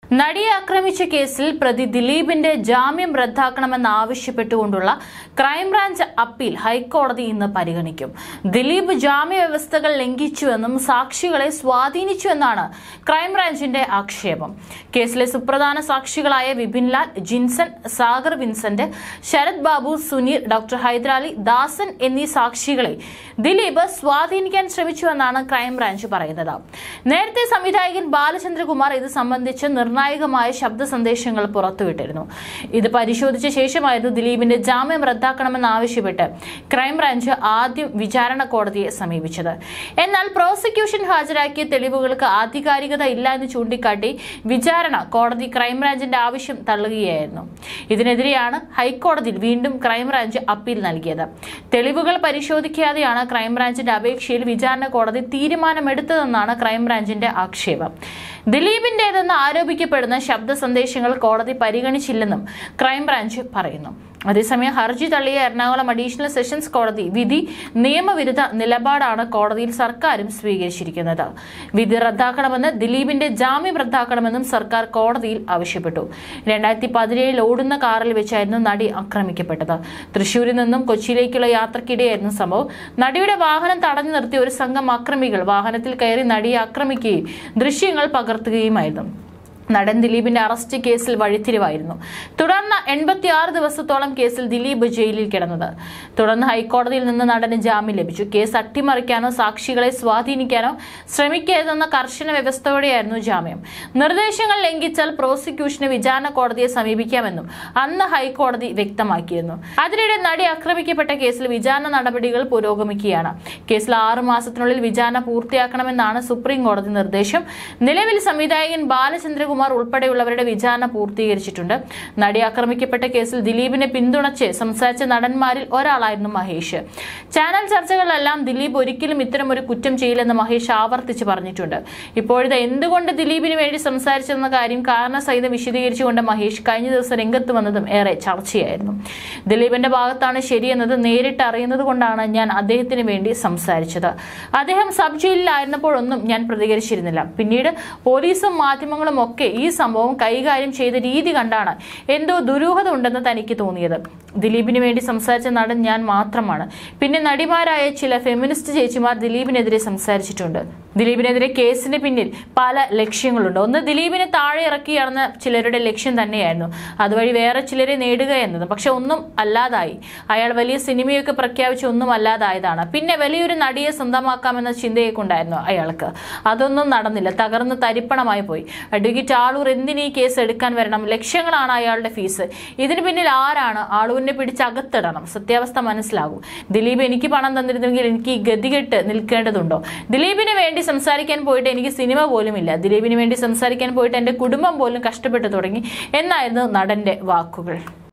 നടിയെ ആക്രമിച്ച കേസിൽ പ്രതി ദിലീപിന്റെ ജാമ്യം റദ്ദാക്കണമെന്നാവശ്യപ്പെട്ടുകൊണ്ടുള്ള ക്രൈംബ്രാഞ്ച് അപ്പീൽ ഹൈക്കോടതി ഇന്ന് പരിഗണിക്കും ദിലീപ് ജാമ്യ വ്യവസ്ഥകൾ ലംഘിച്ചുവെന്നും സാക്ഷികളെ സ്വാധീനിച്ചുവെന്നാണ് ക്രൈംബ്രാഞ്ചിന്റെ ആക്ഷേപം കേസിലെ സുപ്രധാന സാക്ഷികളായ വിപിൻ ലാൽ ജിൻസൺ സാഗർ വിൻസെന്റ് ശരത് ബാബു സുനീർ ഡോക്ടർ ഹൈദരാലി ദാസൻ എന്നീ സാക്ഷികളെ ദിലീപ് സ്വാധീനിക്കാൻ ശ്രമിച്ചുവെന്നാണ് ക്രൈംബ്രാഞ്ച് പറയുന്നത് നേരത്തെ സംവിധായകൻ ബാലചന്ദ്രകുമാർ ഇത് സംബന്ധിച്ച് നിർണായകമായ ശബ്ദ സന്ദേശങ്ങൾ പുറത്തുവിട്ടിരുന്നു ഇത് പരിശോധിച്ച ശേഷമായിരുന്നു ദിലീപിന്റെ ജാമ്യം റദ്ദാക്കണമെന്നാവശ്യപ്പെട്ട് ക്രൈംബ്രാഞ്ച് ആദ്യം വിചാരണ കോടതിയെ സമീപിച്ചത് എന്നാൽ പ്രോസിക്യൂഷൻ ഹാജരാക്കിയ തെളിവുകൾക്ക് ആധികാരികത ഇല്ല എന്ന് ചൂണ്ടിക്കാട്ടി വിചാരണ കോടതി ക്രൈംബ്രാഞ്ചിന്റെ ആവശ്യം തള്ളുകയായിരുന്നു ഇതിനെതിരെയാണ് ഹൈക്കോടതിയിൽ വീണ്ടും ക്രൈംബ്രാഞ്ച് അപ്പീൽ നൽകിയത് തെളിവുകൾ പരിശോധിക്കാതെയാണ് ക്രൈംബ്രാഞ്ചിന്റെ അപേക്ഷയിൽ വിചാരണ കോടതി തീരുമാനമെടുത്തതെന്നാണ് ക്രൈംബ്രാഞ്ചിന്റെ ആക്ഷേപം ദിലീപിന്റേതെന്ന് ആരോപിക്കപ്പെടുന്ന ശബ്ദ സന്ദേശങ്ങൾ കോടതി പരിഗണിച്ചില്ലെന്നും ക്രൈംബ്രാഞ്ച് പറയുന്നു അതേസമയം ഹർജി തള്ളിയ എറണാകുളം അഡീഷണൽ സെഷൻസ് കോടതി വിധി നിയമവിരുദ്ധ നിലപാടാണ് കോടതിയിൽ സർക്കാരും സ്വീകരിച്ചിരിക്കുന്നത് വിധി റദ്ദാക്കണമെന്ന് ദിലീപിന്റെ ജാമ്യം റദ്ദാക്കണമെന്നും സർക്കാർ കോടതിയിൽ ആവശ്യപ്പെട്ടു രണ്ടായിരത്തി പതിനേഴിൽ ഓടുന്ന കാറിൽ വെച്ചായിരുന്നു നടി ആക്രമിക്കപ്പെട്ടത് തൃശൂരിൽ നിന്നും കൊച്ചിയിലേക്കുള്ള യാത്രക്കിടെയായിരുന്നു സംഭവം നടിയുടെ വാഹനം തടഞ്ഞു നിർത്തിയ ഒരു സംഘം അക്രമികൾ വാഹനത്തിൽ കയറി നടിയെ ആക്രമിക്കുകയും ദൃശ്യങ്ങൾ പകർത്തുകയുമായിരുന്നു നടൻ ദിലീപിന്റെ അറസ്റ്റ് കേസിൽ വഴിത്തിരിവായിരുന്നു തുടർന്ന് എൺപത്തിയാറ് ദിവസത്തോളം കേസിൽ ദിലീപ് ജയിലിൽ കിടന്നത് തുടർന്ന് ഹൈക്കോടതിയിൽ നിന്ന് നടന് ജാമ്യം ലഭിച്ചു കേസ് അട്ടിമറിക്കാനോ സാക്ഷികളെ സ്വാധീനിക്കാനോ ശ്രമിക്കരുതെന്ന കർശന വ്യവസ്ഥയോടെയായിരുന്നു ജാമ്യം നിർദ്ദേശങ്ങൾ ലംഘിച്ചാൽ പ്രോസിക്യൂഷന് വിചാരണ കോടതിയെ സമീപിക്കാമെന്നും അന്ന് ഹൈക്കോടതി വ്യക്തമാക്കിയിരുന്നു അതിനിടെ നടി ആക്രമിക്കപ്പെട്ട കേസിൽ വിചാരണ നടപടികൾ പുരോഗമിക്കുകയാണ് കേസിൽ ആറു മാസത്തിനുള്ളിൽ വിചാരണ പൂർത്തിയാക്കണമെന്നാണ് സുപ്രീം കോടതി നിർദ്ദേശം നിലവിൽ സംവിധായകൻ ബാലചന്ദ്രകുമാർ ഉൾപ്പെടെയുള്ളവരുടെ വിചാരണ പൂർത്തീകരിച്ചിട്ടുണ്ട് നടി ആക്രമിക്കപ്പെട്ട കേസിൽ ദിലീപിനെ പിന്തുണച്ച് സംസാരിച്ച നടന്മാരിൽ ഒരാളായിരുന്നു മഹേഷ് ചാനൽ ചർച്ചകളിലെല്ലാം ദിലീപ് ഒരിക്കലും ഇത്തരം ഒരു കുറ്റം ചെയ്യില്ലെന്ന് മഹേഷ് ആവർത്തിച്ച് പറഞ്ഞിട്ടുണ്ട് ഇപ്പോഴത്തെ എന്തുകൊണ്ട് ദിലീപിന് വേണ്ടി സംസാരിച്ചെന്ന കാര്യം കാരണസഹിതം വിശദീകരിച്ചുകൊണ്ട് മഹേഷ് കഴിഞ്ഞ ദിവസം രംഗത്ത് വന്നതും ഏറെ ചർച്ചയായിരുന്നു ദിലീപിന്റെ ഭാഗത്താണ് ശരിയെന്നത് നേരിട്ട് അറിയുന്നത് കൊണ്ടാണ് ഞാൻ അദ്ദേഹത്തിന് വേണ്ടി സംസാരിച്ചത് അദ്ദേഹം സബ് ജയിലിലായിരുന്നപ്പോഴൊന്നും ഞാൻ പ്രതികരിച്ചിരുന്നില്ല പിന്നീട് പോലീസും മാധ്യമങ്ങളും ഒക്കെ ഈ സംഭവം കൈകാര്യം ചെയ്ത രീതി കണ്ടാണ് എന്തോ ദുരൂഹത ഉണ്ടെന്ന് തനിക്ക് തോന്നിയത് ദിലീപിന് വേണ്ടി സംസാരിച്ച നടൻ ഞാൻ മാത്രമാണ് പിന്നെ നടിമാരായ ചില ഫെമിനിസ്റ്റ് ചേച്ചിമാർ ദിലീപിനെതിരെ സംസാരിച്ചിട്ടുണ്ട് ദിലീപിനെതിരെ കേസിന് പിന്നിൽ പല ലക്ഷ്യങ്ങളുണ്ട് ഒന്ന് ദിലീപിനെ താഴെ ഇറക്കിയാണെന്ന ചിലരുടെ ലക്ഷ്യം തന്നെയായിരുന്നു അതുവഴി വേറെ ചിലരെ നേടുക എന്നത് പക്ഷെ ഒന്നും അല്ലാതായി അയാൾ വലിയ സിനിമയൊക്കെ പ്രഖ്യാപിച്ച് ഒന്നും അല്ലാതായതാണ് പിന്നെ വലിയൊരു നടിയെ സ്വന്തമാക്കാമെന്ന ചിന്തയെ കൊണ്ടായിരുന്നു അയാൾക്ക് അതൊന്നും നടന്നില്ല തകർന്ന് തരിപ്പണമായി പോയി അഡ്വക്കേറ്റ് ആളൂർ എന്തിന് ഈ കേസ് എടുക്കാൻ വരണം ലക്ഷങ്ങളാണ് അയാളുടെ ഫീസ് ഇതിന് പിന്നിൽ ആരാണ് ആളൂരിനെ പിടിച്ച് അകത്തിടണം സത്യാവസ്ഥ മനസ്സിലാകും ദിലീപ് എനിക്ക് പണം തന്നിരുന്നെങ്കിൽ എനിക്ക് ഈ ഗതികെട്ട് നിൽക്കേണ്ടതുണ്ടോ ദിലീപിന് വേണ്ടി സംസാരിക്കാൻ പോയിട്ട് എനിക്ക് സിനിമ പോലും ഇല്ല ദിലീപിന് വേണ്ടി സംസാരിക്കാൻ പോയിട്ട് എന്റെ കുടുംബം പോലും കഷ്ടപ്പെട്ടു തുടങ്ങി എന്നായിരുന്നു നടന്റെ വാക്കുകൾ